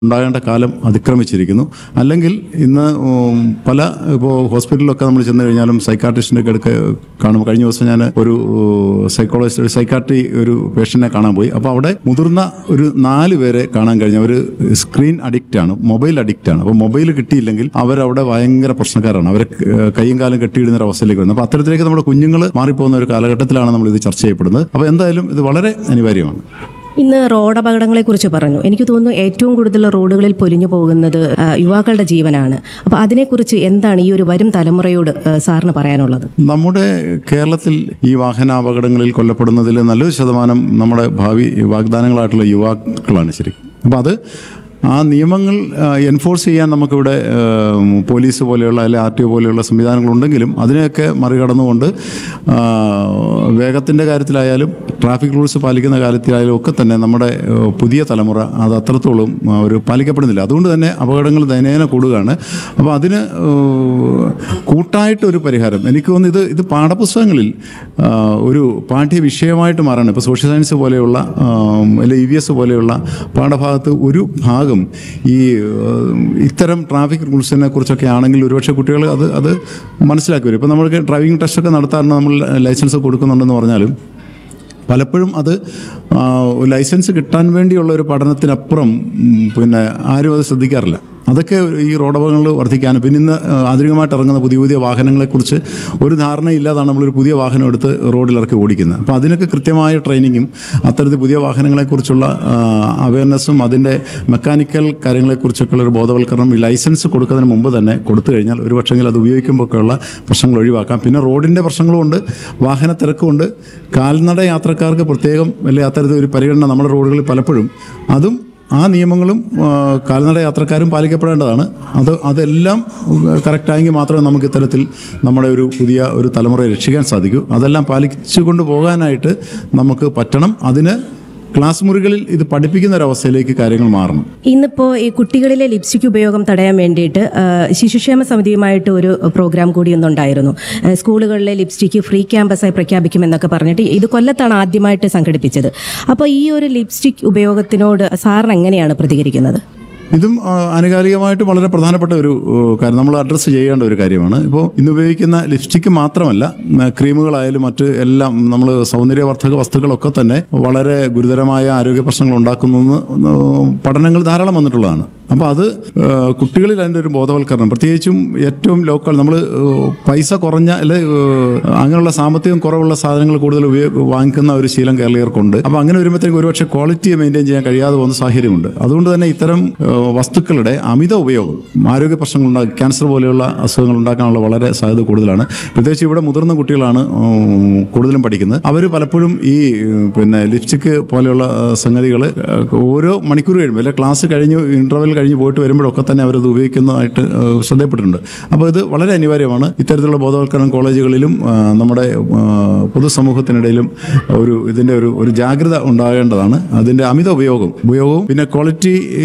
ഉണ്ടാകേണ്ട കാലം അതിക്രമിച്ചിരിക്കുന്നു അല്ലെങ്കിൽ ഇന്ന് ഉം, പല ഇപ്പോൾ ഹോസ്പിറ്റലിലൊക്കെ നമ്മൾ ചെന്ന് കഴിഞ്ഞാലും സൈക്കാട്രിസ്റ്റിൻ്റെ അടുക്ക കാണുമ്പോൾ കഴിഞ്ഞ ദിവസം ഞാൻ ഒരു സൈക്കോളജിസ്റ്റ് ഒരു സൈക്കാട്രി ഒരു പേഷ്യനെ കാണാൻ പോയി അപ്പോൾ അവിടെ മുതിർന്ന ഒരു നാല് പേരെ കാണാൻ കഴിഞ്ഞ ഒരു സ്ക്രീൻ അഡിക്റ്റ് ആണ് മൊബൈൽ അഡിക്റ്റ് ആണ് അപ്പോൾ മൊബൈൽ കിട്ടിയില്ലെങ്കിൽ അവരവിടെ ഭയങ്കര പ്രശ്നക്കാരാണ് അവർ കൈയും കാലം കെട്ടിയിടുന്ന ഒരു അവസ്ഥയിലേക്ക് വരുന്നത് അപ്പോൾ അത്തരത്തിലേക്ക് നമ്മുടെ കുഞ്ഞുങ്ങൾ മാറിപ്പോകുന്ന ഒരു കാലഘട്ടത്തിലാണ് നമ്മൾ ഇത് ചർച്ച ചെയ്യപ്പെടുന്നത് അപ്പോൾ എന്തായാലും ഇത് വളരെ അനിവാര്യമാണ് ഇന്ന് റോഡ് അപകടങ്ങളെ കുറിച്ച് പറഞ്ഞു എനിക്ക് തോന്നുന്നു ഏറ്റവും കൂടുതൽ റോഡുകളിൽ പൊലിഞ്ഞു പോകുന്നത് ആ, യുവാക്കളുടെ ജീവനാണ് അപ്പൊ അതിനെക്കുറിച്ച് എന്താണ് ഈ ഒരു വരും തലമുറയോട് ആ, സാറിന് പറയാനുള്ളത് നമ്മുടെ കേരളത്തിൽ ഈ വാഹനാപകടങ്ങളിൽ കൊല്ലപ്പെടുന്നതിൽ നല്ലൊരു ശതമാനം നമ്മുടെ ഭാവി വാഗ്ദാനങ്ങളായിട്ടുള്ള യുവാക്കളാണ് ശരിക്കും അപ്പം അത് ആ നിയമങ്ങൾ എൻഫോഴ്സ് ചെയ്യാൻ നമുക്കിവിടെ ആ, പോലീസ് പോലെയുള്ള അല്ലെങ്കിൽ ആർ ടി ഒ പോലെയുള്ള സംവിധാനങ്ങളുണ്ടെങ്കിലും അതിനെയൊക്കെ മറികടന്നുകൊണ്ട് ആ, വേഗത്തിൻ്റെ കാര്യത്തിലായാലും ട്രാഫിക് റൂൾസ് പാലിക്കുന്ന കാര്യത്തിലായാലും ഒക്കെ തന്നെ നമ്മുടെ ആ, പുതിയ തലമുറ അത് അത്രത്തോളം ആ, ഒരു പാലിക്കപ്പെടുന്നില്ല അതുകൊണ്ട് തന്നെ അപകടങ്ങൾ ദൈനംദിന കൂടുകയാണ് അപ്പോൾ അതിന് ഏഹ്, കൂട്ടായിട്ടൊരു പരിഹാരം എനിക്ക് തോന്നുന്നു ഇത് ഇത് പാഠപുസ്തകങ്ങളിൽ ആ, ഒരു പാഠ്യ വിഷയമായിട്ട് മാറാണ് ഇപ്പോൾ സോഷ്യൽ സയൻസ് പോലെയുള്ള അല്ലെങ്കിൽ ഇ വി എസ് പോലെയുള്ള പാഠഭാഗത്ത് ഒരു ഭാഗം ഈ ഏഹ്, ഇത്തരം ട്രാഫിക് റൂൾസിനെ കുറിച്ചൊക്കെ ആണെങ്കിൽ ഒരുപക്ഷെ കുട്ടികൾ അത് അത് മനസ്സിലാക്കി വരും ഇപ്പോൾ നമ്മൾക്ക് ഡ്രൈവിംഗ് ടെസ്റ്റൊക്കെ നടത്താറുണ്ട് നമ്മൾ ലൈസൻസ് കൊടുക്കുന്നുണ്ടെന്ന് പറഞ്ഞാലും പലപ്പോഴും അത് ആ, ലൈസൻസ് കിട്ടാൻ വേണ്ടിയുള്ള ഒരു പഠനത്തിനപ്പുറം ഉം, പിന്നെ ആരും അത് ശ്രദ്ധിക്കാറില്ല അതൊക്കെ ഈ റോഡ് അപകടങ്ങൾ വർദ്ധിക്കാനും പിന്നെ ഇന്ന് ആ, ആധുനികമായിട്ട് ഇറങ്ങുന്ന പുതിയ പുതിയ വാഹനങ്ങളെക്കുറിച്ച് ഒരു ധാരണയില്ലാതാണ് നമ്മളൊരു പുതിയ വാഹനം എടുത്ത് റോഡിലിറക്കി ഓടിക്കുന്നത് അപ്പോൾ അതിനൊക്കെ കൃത്യമായ ട്രെയിനിങ്ങും അത്തരത്തിൽ പുതിയ വാഹനങ്ങളെക്കുറിച്ചുള്ള അവയർനെസ്സും അതിൻ്റെ മെക്കാനിക്കൽ കാര്യങ്ങളെക്കുറിച്ചൊക്കെയുള്ള ഒരു ബോധവൽക്കരണം ഈ ലൈസൻസ് കൊടുക്കുന്നതിന് മുമ്പ് തന്നെ കൊടുത്തു കഴിഞ്ഞാൽ ഒരു പക്ഷെങ്കിൽ അത് ഉപയോഗിക്കുമ്പോഴൊക്കെയുള്ള പ്രശ്നങ്ങൾ ഒഴിവാക്കാം പിന്നെ റോഡിൻ്റെ പ്രശ്നങ്ങളുമുണ്ട് വാഹന തിരക്കുമുണ്ട് കാൽനട യാത്രക്കാർക്ക് പ്രത്യേകം വലിയ അത്തരത്തിൽ ഒരു പരിഗണന നമ്മുടെ റോഡുകളിൽ പലപ്പോഴും അതും ആ നിയമങ്ങളും ആ, കാൽനട യാത്രക്കാരും പാലിക്കപ്പെടേണ്ടതാണ് അത് അതെല്ലാം കറക്റ്റായെങ്കിൽ മാത്രമേ നമുക്ക് ഇത്തരത്തിൽ നമ്മുടെ ഒരു പുതിയ ഒരു തലമുറയെ രക്ഷിക്കാൻ സാധിക്കൂ അതെല്ലാം പാലിച്ചു കൊണ്ട് പോകാനായിട്ട് നമുക്ക് പറ്റണം അതിന് ക്ലാസ് മുറികളിൽ ഇത് പഠിപ്പിക്കുന്ന ഒരവസ്ഥയിലേക്ക് കാര്യങ്ങൾ മാറണം ഇന്നിപ്പോ ഈ കുട്ടികളിലെ ലിപ്സ്റ്റിക് ഉപയോഗം തടയാൻ വേണ്ടിയിട്ട് ആ, ശിശുക്ഷേമ സമിതിയുമായിട്ട് ഒരു പ്രോഗ്രാം കൂടി ഒന്നുണ്ടായിരുന്നു ആ, സ്കൂളുകളിലെ ലിപ്സ്റ്റിക് ഫ്രീ ക്യാമ്പസായി പ്രഖ്യാപിക്കുമെന്നൊക്കെ പറഞ്ഞിട്ട് ഇത് കൊല്ലത്താണ് ആദ്യമായിട്ട് സംഘടിപ്പിച്ചത് അപ്പോൾ ഈ ഒരു ലിപ്സ്റ്റിക് ഉപയോഗത്തിനോട് സാറിന് എങ്ങനെയാണ് പ്രതികരിക്കുന്നത് ഇതും ആ, ആനുകാലികമായിട്ട് വളരെ പ്രധാനപ്പെട്ട ഒരു ഏ, കാര്യം നമ്മൾ അഡ്രസ്സ് ചെയ്യേണ്ട ഒരു കാര്യമാണ് ഇപ്പോൾ ഇന്ന് ഉപയോഗിക്കുന്ന ലിപ്സ്റ്റിക് മാത്രമല്ല ഉം, ക്രീമുകളായാലും മറ്റ് എല്ലാം നമ്മൾ സൗന്ദര്യവർദ്ധക വസ്തുക്കളൊക്കെ തന്നെ വളരെ ഗുരുതരമായ ആരോഗ്യ പ്രശ്നങ്ങൾ ഉണ്ടാക്കുന്നു എന്ന് പഠനങ്ങൾ ധാരാളം വന്നിട്ടുള്ളതാണ് അപ്പോൾ അത് ഏ, കുട്ടികളിൽ അതിൻ്റെ ഒരു ബോധവൽക്കരണം പ്രത്യേകിച്ചും ഏറ്റവും ലോക്കൽ നമ്മൾ പൈസ കുറഞ്ഞ അല്ലെ ഏ, അങ്ങനെയുള്ള സാമ്പത്തികം കുറവുള്ള സാധനങ്ങൾ കൂടുതൽ ഉപയോഗ വാങ്ങിക്കുന്ന ഒരു ശീലം കേരളീയർക്കുണ്ട് അപ്പോൾ അങ്ങനെ വരുമ്പോഴത്തേക്ക് ഒരുപക്ഷെ ക്വാളിറ്റി മെയിൻറ്റെയിൻ ചെയ്യാൻ കഴിയാതെ പോകുന്ന സാഹചര്യമുണ്ട് അതുകൊണ്ട് തന്നെ ഇത്തരം ഏ, വസ്തുക്കളുടെ അമിത ഉപയോഗം ആരോഗ്യ പ്രശ്നങ്ങൾ ഉണ്ടാക്കി ക്യാൻസർ പോലെയുള്ള അസുഖങ്ങൾ ഉണ്ടാക്കാനുള്ള വളരെ സാധ്യത കൂടുതലാണ് പ്രത്യേകിച്ച് ഇവിടെ മുതിർന്ന കുട്ടികളാണ് ഉം, കൂടുതലും പഠിക്കുന്നത് അവർ പലപ്പോഴും ഈ ഉം, പിന്നെ ലിപ്സ്റ്റിക് പോലെയുള്ള സംഗതികൾ ഓരോ മണിക്കൂർ കഴിയുമ്പോൾ അല്ലെ ക്ലാസ് കഴിഞ്ഞ് ഇന്റർവെൽ കഴിഞ്ഞ് പോയിട്ട് വരുമ്പോഴൊക്കെ തന്നെ അവരത് ഉപയോഗിക്കുന്നതായിട്ട് ഏഹ്, ശ്രദ്ധയപ്പെട്ടിട്ടുണ്ട് അപ്പോൾ ഇത് വളരെ അനിവാര്യമാണ് ഇത്തരത്തിലുള്ള ബോധവൽക്കരണം കോളേജുകളിലും ആ, നമ്മുടെ ആ, പൊതുസമൂഹത്തിനിടയിലും ഒരു ഇതിൻ്റെ ഒരു ഒരു ജാഗ്രത ഉണ്ടാകേണ്ടതാണ് അതിൻ്റെ അമിത ഉപയോഗം ഉപയോഗവും പിന്നെ ക്വാളിറ്റി ഈ,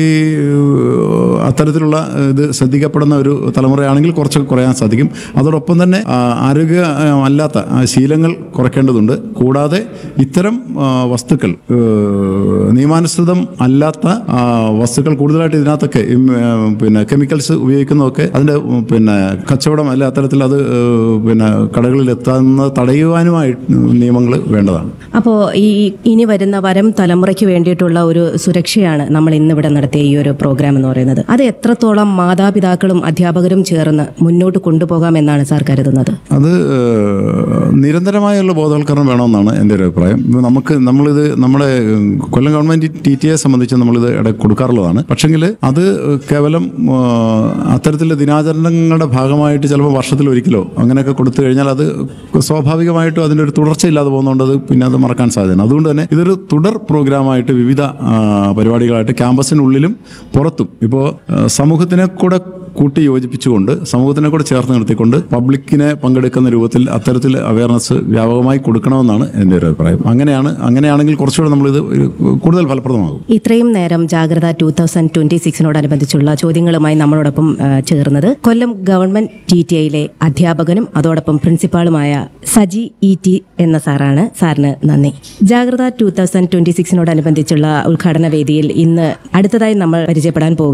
അത്തരത്തിലുള്ള ഇത് ശ്രദ്ധിക്കപ്പെടുന്ന ഒരു തലമുറയാണെങ്കിൽ കുറച്ചൊക്കെ കുറയാൻ സാധിക്കും അതോടൊപ്പം തന്നെ ആ, ആരോഗ്യ ആ, അല്ലാത്ത ആ, ശീലങ്ങൾ കുറയ്ക്കേണ്ടതുണ്ട് കൂടാതെ ഇത്തരം ആ, വസ്തുക്കൾ ഏഹ്, നിയമാനുസൃതം അല്ലാത്ത ആ, വസ്തുക്കൾ കൂടുതലായിട്ട് ഇതിനകത്തൊക്കെ ഈ, ആ, പിന്നെ കെമിക്കൽസ് ഉപയോഗിക്കുന്നതൊക്കെ അതിൻ്റെ ഉം, പിന്നെ കച്ചവടം അല്ല അത്തരത്തിൽ അത് ഏഹ്, പിന്നെ കടകളിൽ എത്താവുന്ന തടയുവാനുമായി നിയമങ്ങൾ വേണ്ടതാണ് അപ്പോൾ ഈ ഇനി വരുന്ന വരം തലമുറയ്ക്ക് വേണ്ടിയിട്ടുള്ള ഒരു സുരക്ഷയാണ് നമ്മൾ ഇന്നിവിടെ നടത്തിയ ഈ ഒരു പ്രോഗ്രാം എന്ന് പറയുന്നത് അത് എത്രത്തോളം മാതാപിതാക്കളും അധ്യാപകരും ചേർന്ന് മുന്നോട്ട് കൊണ്ടുപോകാമെന്നാണ് സാർ കരുതുന്നത് അത് ഏഹ്, നിരന്തരമായുള്ള ബോധവൽക്കരണം വേണമെന്നാണ് എൻ്റെ ഒരു അഭിപ്രായം ഇപ്പൊ നമുക്ക് നമ്മളിത് നമ്മുടെ ഉം, Kollam government T T A സംബന്ധിച്ച് നമ്മളിത് ഇടയ്ക്ക് കൊടുക്കാറുള്ളതാണ് പക്ഷെങ്കിൽ അത് കേവലം ഏഹ്, അത്തരത്തിലുള്ള ദിനാചരണങ്ങളുടെ ഭാഗമായിട്ട് ചിലപ്പോൾ വർഷത്തിൽ ഒരിക്കലോ അങ്ങനെയൊക്കെ കൊടുത്തു കഴിഞ്ഞാൽ അത് സ്വാഭാവികമായിട്ടും അതിൻ്റെ ഒരു തുടർച്ചയില്ലാതെ പോകുന്നതുകൊണ്ട് അത് പിന്നെ അത് മറക്കാൻ സാധ്യതയാണ് അതുകൊണ്ട് തന്നെ ഇതൊരു തുടർ പ്രോഗ്രാമായിട്ട് വിവിധ ആ, പരിപാടികളായിട്ട് ക്യാമ്പസിനുള്ളിലും പുറത്തും ഇപ്പോൾ സമൂഹത്തിനെ കൂടെ കൂട്ടി യോജിപ്പിച്ചുകൊണ്ട് സമൂഹത്തിനെ കൂടെ ചേർത്ത് നിർത്തിക്കൊണ്ട് പബ്ലിക്കിനെ പങ്കെടുക്കുന്ന രൂപത്തിൽ അത്തരത്തിൽ അവയർനെസ് വ്യാപകമായി കൊടുക്കണമെന്നാണ് എൻ്റെ ഒരു അഭിപ്രായം അങ്ങനെയാണ് അങ്ങനെയാണെങ്കിൽ കുറച്ചുകൂടെ നമ്മളിത് ഒരു കൂടുതൽ ഫലപ്രദമാകും ഇത്രയും നേരം ജാഗ്രത ടൂ തൗസൻഡ് ട്വന്റി സിക്സിനോടനുബന്ധിച്ചുള്ള ചോദ്യങ്ങളുമായി നമ്മളോടൊപ്പം ആ, ചേർന്നത് കൊല്ലം ഗവൺമെന്റ് ടി ടി ഐയിലെ അധ്യാപകനും അതോടൊപ്പം പ്രിൻസിപ്പാളുമായ സജി ഇ ടി എന്ന സാറാണ് സാറിന് നന്ദി ജാഗ്രത ടൂ തൗസൻഡ് ട്വന്റി സിക്സിനോടനുബന്ധിച്ചുള്ള ഉദ്ഘാടന വേദിയിൽ ഇന്ന് അടുത്തതായി നമ്മൾ പരിചയപ്പെടാൻ പോകുന്നത്